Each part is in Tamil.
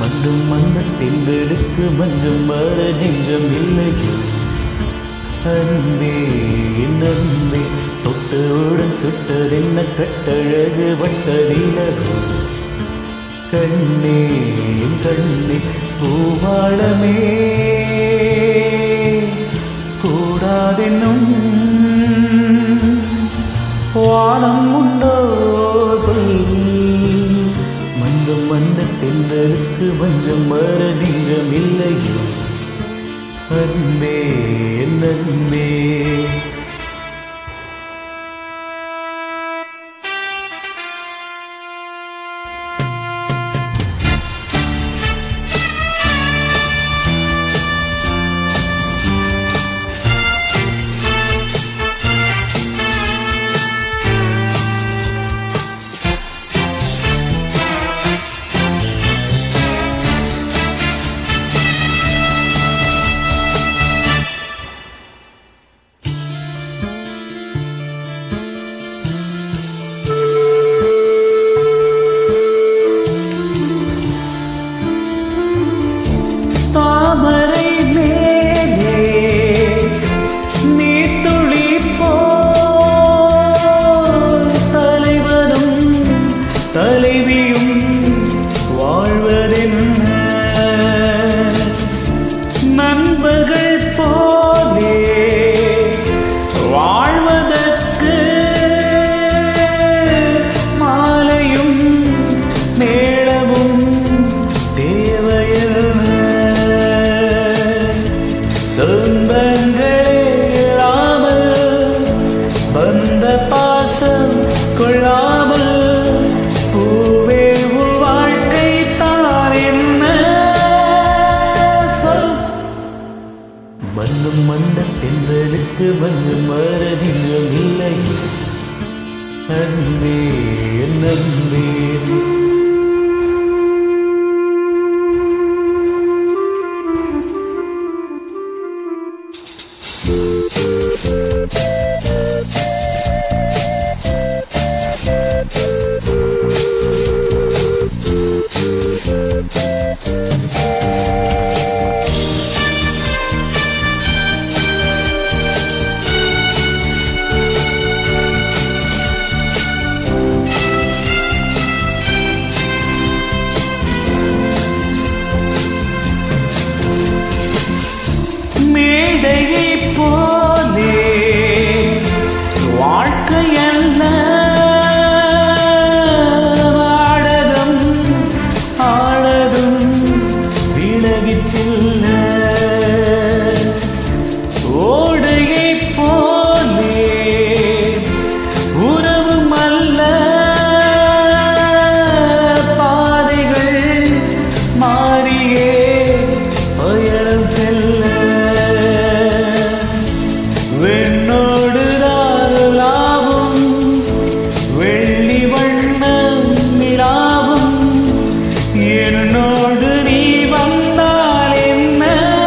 மண்டும் மந்த தெங்களுக்கு மஞ்சம் வர நெஞ்சம் இல்லையோ அன்பே என் அன்பே தொட்டவுடன் சுட்டதென்ன கட்டழகு வட்ட நிலவு கண்ணே என் கண்ணே பூவாளமே கூடாதென்னும் வானம் உண்டோ சொல் மஞ்சம் வந்த தென்றலுக்கு மஞ்சம் வர நெஞ்சம் இல்லையோ அன்பே என் அன்பே தாமரை மேலே நீத்துளி போல் தலைவனும் தலைவியும் வாழ்வதென்ன நண்பர்கள் போலே வாழ்வதற்கு மாலையும் மேளமும் தேவையான சொந்தங்களே இல்லாமல் வந்த பாசம் கொள்ளாமல் பூவே உன் வாழ்க்கை தான் என்ன சொல் மண்ணும் மண்ட பெண்களுக்கு மஞ்சள் மரதிலும் இல்லை அன்பே என் அன்பே மேடையை போலே வாழ்க்கையல்ல வாடகம் ஆழதும் விலகிச் செல்ல ஓடையை போலே உறவும் அல்ல பாதைகள் மாறியே பயணம் செல்ல வெண்ணோடு லாபம் வெள்ளி வண்ணம் நிலாவும் என்னோடு நீ வந்தால் என்ன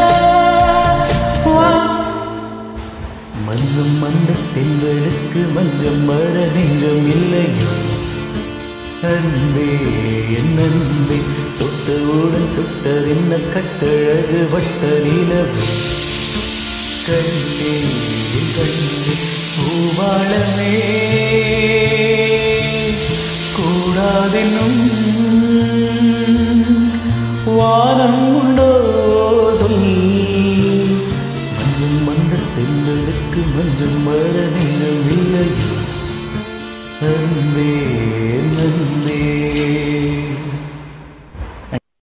வா மண்ணும் மந்த தெங்களுக்கு மஞ்சம் மழ நெஞ்சம் இல்லையோ அன்பே என் அன்பே தொட்டவுடன் சுட்டதென்ன கட்டழகு வட்ட நிலவு கண்ணே என் கண்ணே பூவாளமே கூடாதென்னும்